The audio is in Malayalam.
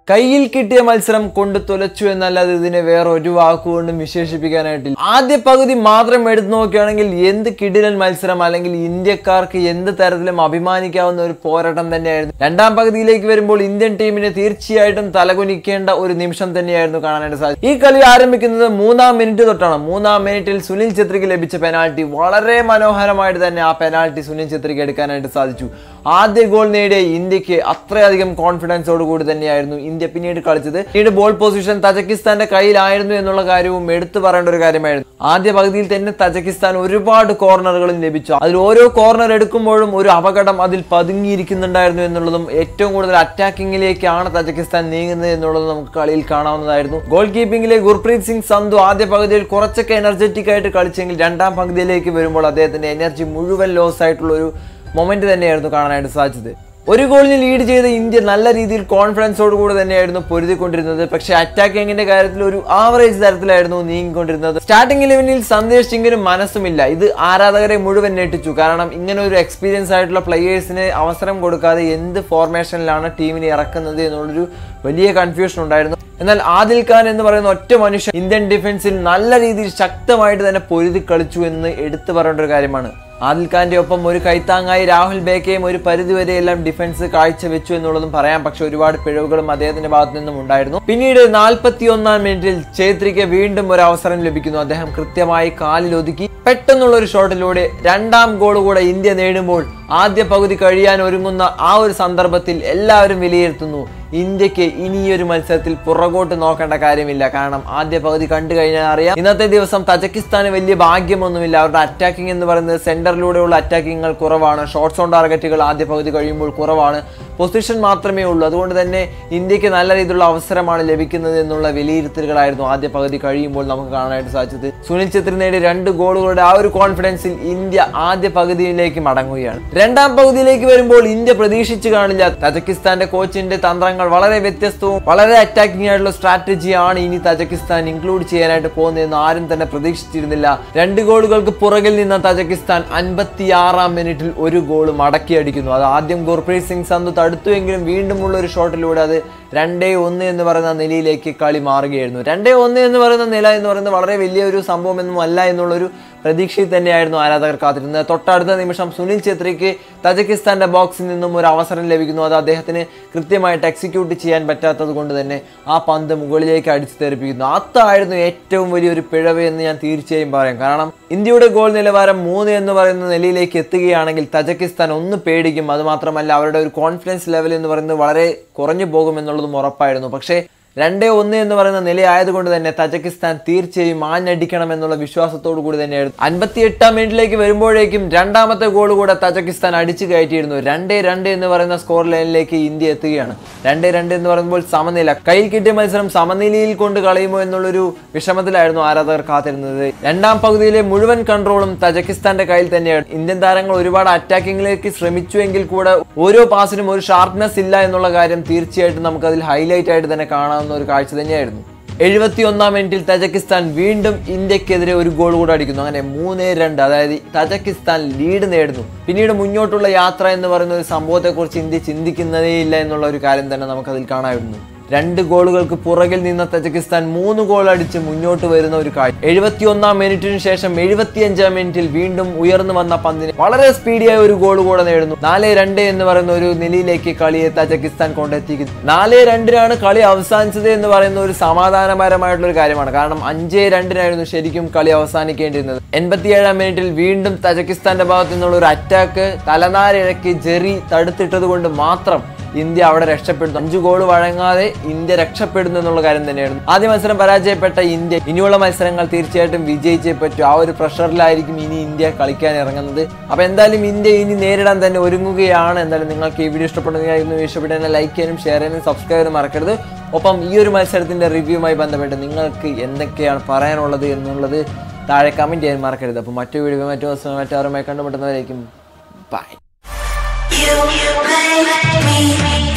കയ്യിൽ കിട്ടിയ മത്സരം കൊണ്ട് തുലച്ചു എന്നല്ലാതെ ഇതിനെ വേറെ ഒരു വാക്കുകൊണ്ടും വിശേഷിപ്പിക്കാനായിട്ടില്ല ആദ്യ പകുതി മാത്രം എടുത്തു നോക്കുകയാണെങ്കിൽ എന്ത് കിടിലൻ മത്സരം അല്ലെങ്കിൽ ഇന്ത്യക്കാർക്ക് എന്ത് തരത്തിലും അഭിമാനിക്കാവുന്ന ഒരു പോരാട്ടം തന്നെയായിരുന്നു രണ്ടാം പകുതിയിലേക്ക് വരുമ്പോൾ ഇന്ത്യൻ ടീമിന് തീർച്ചയായിട്ടും തലകുനിക്കേണ്ട ഒരു നിമിഷം തന്നെയായിരുന്നു കാണാനായിട്ട് സാധിക്കും ഈ കളി ആരംഭിക്കുന്നത് മൂന്നാം മിനിറ്റ് തൊട്ടാണ് മൂന്നാം മിനിറ്റിൽ സുനിൽ ഛത്രിക്ക് ലഭിച്ച പെനാൾട്ടി വളരെ മനോഹരമായിട്ട് തന്നെ ആ പെനാൾട്ടി സുനിൽ ഛത്രിക്ക് എടുക്കാനായിട്ട് സാധിച്ചു ആദ്യ ഗോൾ നേടിയ ഇന്ത്യക്ക് അത്രയധികം കോൺഫിഡൻസോട് കൂടി തന്നെയായിരുന്നു ഇന്ത്യ പിന്നീട് കളിച്ചത് പിന്നീട് ബോൾ പൊസിഷൻ തജക്കിസ്ഥാന്റെ കയ്യിലായിരുന്നു എന്നുള്ള കാര്യവും എടുത്തു പറയേണ്ട ഒരു കാര്യമായിരുന്നു ആദ്യ പകുതിയിൽ തന്നെ തജക്കിസ്ഥാൻ ഒരുപാട് കോർണറുകളും ലഭിച്ചു അതിൽ ഓരോ കോർണർ എടുക്കുമ്പോഴും ഒരു അപകടം അതിൽ പതുങ്ങിയിരിക്കുന്നുണ്ടായിരുന്നു എന്നുള്ളതും ഏറ്റവും കൂടുതൽ അറ്റാക്കിങ്ങിലേക്കാണ് തജക്കിസ്ഥാൻ നീങ്ങുന്നത് എന്നുള്ളത് നമുക്ക് കളിയിൽ കാണാവുന്നതായിരുന്നു ഗോൾ കീപ്പിംഗിലെ ഗുർപ്രീത് സിംഗ് സന്ധു ആദ്യ പകുതിയിൽ കുറച്ചൊക്കെ എനർജറ്റിക് ആയിട്ട് കളിച്ചെങ്കിൽ രണ്ടാം പകുതിയിലേക്ക് വരുമ്പോൾ അദ്ദേഹത്തിന്റെ എനർജി മുഴുവൻ ലോസ് ആയിട്ടുള്ള ഒരു മൊമെന്റ് തന്നെയായിരുന്നു കാണാനായിട്ട് സാധിച്ചത് ഒരു ഗോളിന് ലീഡ് ചെയ്ത ഇന്ത്യ നല്ല രീതിയിൽ കോൺഫിഡൻസോട് കൂടെ തന്നെയായിരുന്നു പൊരുതിക്കൊണ്ടിരുന്നത് പക്ഷേ അറ്റാക്കിങ്ങിന്റെ കാര്യത്തിൽ ഒരു ആവറേജ് തരത്തിലായിരുന്നു നീങ്ങിക്കൊണ്ടിരുന്നത് സ്റ്റാർട്ടിംഗ് ഇലവനിൽ സന്ദേശ് സിംഗിന് മനസ്സുമില്ല ഇത് ആരാധകരെ മുഴുവൻ ഞെട്ടിച്ചു കാരണം ഇങ്ങനെ ഒരു എക്സ്പീരിയൻസ് ആയിട്ടുള്ള പ്ലേയേഴ്സിന് അവസരം കൊടുക്കാതെ എന്ത് ഫോർമേഷനിലാണ് ടീമിനെ ഇറക്കുന്നത് എന്നുള്ളൊരു വലിയ കൺഫ്യൂഷൻ ഉണ്ടായിരുന്നു എന്നാൽ ആദിൽ ഖാൻ എന്ന് പറയുന്ന ഒറ്റ മനുഷ്യൻ ഇന്ത്യൻ ഡിഫൻസിൽ നല്ല രീതിയിൽ ശക്തമായിട്ട് തന്നെ പൊരുതി കളിച്ചു എന്ന് എടുത്തു പറയേണ്ട ഒരു കാര്യമാണ് ആദിൽ ഖാന്റെ ഒപ്പം ഒരു കൈത്താങ്ങായി രാഹുൽ ബേക്കയും ഒരു പരിധിവരെയെല്ലാം ഡിഫൻസ് കാഴ്ചവെച്ചു എന്നുള്ളതും പറയാം പക്ഷെ ഒരുപാട് പിഴവുകളും അദ്ദേഹത്തിന്റെ ഭാഗത്തു നിന്നും ഉണ്ടായിരുന്നു പിന്നീട് നാൽപ്പത്തി ഒന്നാം മിനിറ്റിൽ ഛേത്രിക്ക് വീണ്ടും ഒരു അവസരം ലഭിക്കുന്നു അദ്ദേഹം കൃത്യമായി കാലിൽ ഒതുക്കി പെട്ടെന്നുള്ള ഒരു ഷോട്ടിലൂടെ രണ്ടാം ഗോൾ കൂടെ ഇന്ത്യ നേടുമ്പോൾ ആദ്യ പകുതി കഴിയാൻ ഒരുങ്ങുന്ന ആ ഒരു സന്ദർഭത്തിൽ എല്ലാവരും വിലയിരുത്തുന്നു ഇന്ത്യക്ക് ഇനി ഈ ഒരു മത്സരത്തിൽ പുറകോട്ട് നോക്കേണ്ട കാര്യമില്ല കാരണം ആദ്യ പകുതി കണ്ടു കഴിഞ്ഞാൽ അറിയാം ഇന്നത്തെ ദിവസം തജക്കിസ്ഥാന് വലിയ ഭാഗ്യമൊന്നുമില്ല അവരുടെ അറ്റാക്കിംഗ് എന്ന് പറയുന്നത് സെന്ററിലൂടെയുള്ള അറ്റാക്കിങ്ങുകൾ കുറവാണ് ഷോർട്ട്സ് ഓൺ ടാർഗറ്റുകൾ ആദ്യ പകുതി കഴിയുമ്പോൾ കുറവാണ് പൊസിഷൻ മാത്രമേ ഉള്ളൂ അതുകൊണ്ട് തന്നെ ഇന്ത്യക്ക് നല്ല രീതിയിലുള്ള അവസരമാണ് ലഭിക്കുന്നത് എന്നുള്ള വിലയിരുത്തലുകളായിരുന്നു ആദ്യ പകുതി കഴിയുമ്പോൾ നമുക്ക് കാണാനായിട്ട് സാധിച്ചത് സുനിൽ ഛത്രി നേടിയ രണ്ട് ഗോളുകളുടെ ആ ഒരു കോൺഫിഡൻസിൽ ഇന്ത്യ ആദ്യ പകുതിയിലേക്ക് മടങ്ങുകയാണ് രണ്ടാം പകുതിയിലേക്ക് വരുമ്പോൾ ഇന്ത്യ പ്രതീക്ഷിച്ചു കാണില്ല തജക്കിസ്ഥാന്റെ കോച്ചിന്റെ തന്ത്രങ്ങൾ വളരെ വ്യത്യസ്തവും വളരെ അറ്റാക്കിംഗ് ആയിട്ടുള്ള സ്ട്രാറ്റജിയാണ് ഇനി തജക്കിസ്ഥാൻ ഇൻക്ലൂഡ് ചെയ്യാനായിട്ട് പോകുന്നതെന്ന് ആരും തന്നെ പ്രതീക്ഷിച്ചിരുന്നില്ല രണ്ട് ഗോളുകൾക്ക് പുറകിൽ നിന്ന തജക്കിസ്ഥാൻ അൻപത്തിയാറാം മിനിറ്റിൽ ഒരു ഗോൾ മടക്കിയടിക്കുന്നു അത് ആദ്യം ഗുർപ്രീത് സിംഗ് സന്ധു തടുത്തുവെങ്കിലും വീണ്ടുമുള്ള ഒരു ഷോട്ടിലൂടെ അത് രണ്ടേ ഒന്ന് എന്ന് പറയുന്ന നിലയിലേക്ക് കളി മാറുകയായിരുന്നു രണ്ടേ ഒന്ന് എന്ന് പറയുന്ന നില എന്ന് പറയുന്നത് വളരെ വലിയൊരു സംഭവമൊന്നും അല്ല എന്നുള്ളൊരു പ്രതീക്ഷയിൽ തന്നെയായിരുന്നു ആരാധകർ കാത്തിരുന്നത് തൊട്ടടുത്ത നിമിഷം സുനിൽ ഛത്രിക്ക് തജക്കിസ്ഥാന്റെ ബോക്സിൽ നിന്നും ഒരു അവസരം ലഭിക്കുന്നു അത് അദ്ദേഹത്തിന് കൃത്യമായിട്ട് എക്സിക്യൂട്ട് ചെയ്യാൻ പറ്റാത്തത് കൊണ്ട് തന്നെ ആ പന്ത് മുകളിലേക്ക് അടിച്ചു തെറിപ്പിക്കുന്നു അതായിരുന്നു ഏറ്റവും വലിയൊരു പിഴവ് എന്ന് ഞാൻ തീർച്ചയായും പറയാം കാരണം ഇന്ത്യയുടെ ഗോൾ നിലവാരം മൂന്ന് എന്ന് പറയുന്ന നിലയിലേക്ക് എത്തുകയാണെങ്കിൽ തജക്കിസ്ഥാൻ ഒന്ന് പേടിക്കും അതുമാത്രമല്ല അവരുടെ ഒരു കോൺഫിഡൻസ് ലെവൽ എന്ന് പറയുന്നത് വളരെ കുറഞ്ഞു പോകും എന്നുള്ളതും ഉറപ്പായിരുന്നു പക്ഷേ രണ്ടേ ഒന്ന് എന്ന് പറയുന്ന നിലയായതുകൊണ്ട് തന്നെ തജക്കിസ്ഥാൻ തീർച്ചയായും ആഞ്ഞടിക്കണം എന്നുള്ള വിശ്വാസത്തോടു കൂടി തന്നെയായിരുന്നു അൻപത്തി എട്ടാം മിനിറ്റിലേക്ക് വരുമ്പോഴേക്കും രണ്ടാമത്തെ ഗോൾ കൂടെ തജക്കിസ്ഥാൻ അടിച്ചു കയറ്റിയിരുന്നു രണ്ടേ രണ്ട് എന്ന് പറയുന്ന സ്കോർ ലൈനിലേക്ക് ഇന്ത്യ എത്തുകയാണ് രണ്ടേ രണ്ട് എന്ന് പറയുമ്പോൾ സമനില കയ്യിൽ കിട്ടിയ മത്സരം സമനിലയിൽ കൊണ്ട് കളയുമോ എന്നുള്ളൊരു വിഷമത്തിലായിരുന്നു ആരാധകർ കാത്തിരുന്നത് രണ്ടാം പകുതിയിലെ മുഴുവൻ കൺട്രോളും തജക്കിസ്ഥാന്റെ കയ്യിൽ തന്നെയാണ് ഇന്ത്യൻ താരങ്ങൾ ഒരുപാട് അറ്റാക്കിങ്ങിലേക്ക് ശ്രമിച്ചുവെങ്കിൽ കൂടെ ഓരോ പാസിനും ഒരു ഷാർപ്നെസ് ഇല്ല എന്നുള്ള കാര്യം തീർച്ചയായിട്ടും നമുക്ക് അതിൽ ഹൈലൈറ്റ് ആയിട്ട് തന്നെ കാണാവുന്ന ഒരു കാഴ്ച തന്നെയായിരുന്നു എഴുപത്തി ഒന്നാം മിനിറ്റിൽ തജക്കിസ്ഥാൻ വീണ്ടും ഇന്ത്യക്കെതിരെ ഒരു ഗോൾ കൂടെ അടിക്കുന്നു അങ്ങനെ മൂന്ന് രണ്ട് അതായത് തജക്കിസ്ഥാൻ ലീഡ് നേടുന്നു പിന്നീട് മുന്നോട്ടുള്ള യാത്ര എന്ന് പറയുന്ന ഒരു സംഭവത്തെക്കുറിച്ച് ഇന്ത്യ ചിന്തിക്കുന്നതേ ഇല്ല എന്നുള്ള ഒരു കാര്യം തന്നെ നമുക്കതിൽ കാണാമായിരുന്നു രണ്ട് ഗോളുകൾക്ക് പുറകിൽ നിന്ന തജക്കിസ്ഥാൻ മൂന്ന് ഗോൾ അടിച്ച് മുന്നോട്ട് വരുന്ന ഒരു കാഴ്ച എഴുപത്തി ഒന്നാം മിനിറ്റിന് ശേഷം എഴുപത്തിയഞ്ചാം മിനിറ്റിൽ വീണ്ടും ഉയർന്നു വന്ന പന്തിന് വളരെ സ്പീഡിയായ ഒരു ഗോൾ കൂടെ നേടുന്നു നാല് രണ്ട് എന്ന് പറയുന്ന ഒരു നിലയിലേക്ക് കളിയെ തജക്കിസ്ഥാൻ കൊണ്ടെത്തിക്കുന്നു നാല് രണ്ടിനാണ് കളി അവസാനിച്ചത് എന്ന് പറയുന്ന ഒരു സമാധാനപരമായിട്ടുള്ള ഒരു കാര്യമാണ് കാരണം അഞ്ച് രണ്ടിനായിരുന്നു ശരിക്കും കളി അവസാനിക്കേണ്ടിരുന്നത് എൺപത്തിയേഴാം മിനിറ്റിൽ വീണ്ടും തജക്കിസ്ഥാന്റെ ഭാഗത്തു നിന്നുള്ള ഒരു അറ്റാക്ക് തലനാരിഴക്കി ജെറി തടുത്തിട്ടത് കൊണ്ട് മാത്രം ഇന്ത്യ അവിടെ രക്ഷപ്പെടുന്നു അഞ്ചു ഗോൾ വഴങ്ങാതെ ഇന്ത്യ രക്ഷപ്പെടുന്നു എന്നുള്ള കാര്യം തന്നെയായിരുന്നു ആദ്യ മത്സരം പരാജയപ്പെട്ട ഇന്ത്യ ഇനിയുള്ള മത്സരങ്ങൾ തീർച്ചയായിട്ടും വിജയിച്ചേ പറ്റൂ ആ ഒരു പ്രഷറിലായിരിക്കും ഇനി ഇന്ത്യ കളിക്കാൻ ഇറങ്ങുന്നത് അപ്പൊ എന്തായാലും ഇന്ത്യ ഇനി നേരിടാൻ തന്നെ ഒരുങ്ങുകയാണ് എന്തായാലും നിങ്ങൾക്ക് ഈ വീഡിയോ ഇഷ്ടപ്പെടുന്നതായിരുന്നു ഇഷ്ടപ്പെട്ടെന്നെ ലൈക്ക് ചെയ്യാനും ഷെയർ ചെയ്യാനും സബ്സ്ക്രൈബ് ചെയ്യാനും മറക്കരുത് ഒപ്പം ഈ ഒരു മത്സരത്തിന്റെ റിവ്യൂമായി ബന്ധപ്പെട്ട് നിങ്ങൾക്ക് എന്തൊക്കെയാണ് പറയാനുള്ളത് എന്നുള്ളത് താഴെ കമന്റ് ചെയ്യാൻ മറക്കരുത് അപ്പോൾ മറ്റു വീഡിയോ മറ്റു ദിവസം മറ്റാറുമായി കണ്ടുമുട്ടുന്നവരായിരിക്കും ബൈ You make me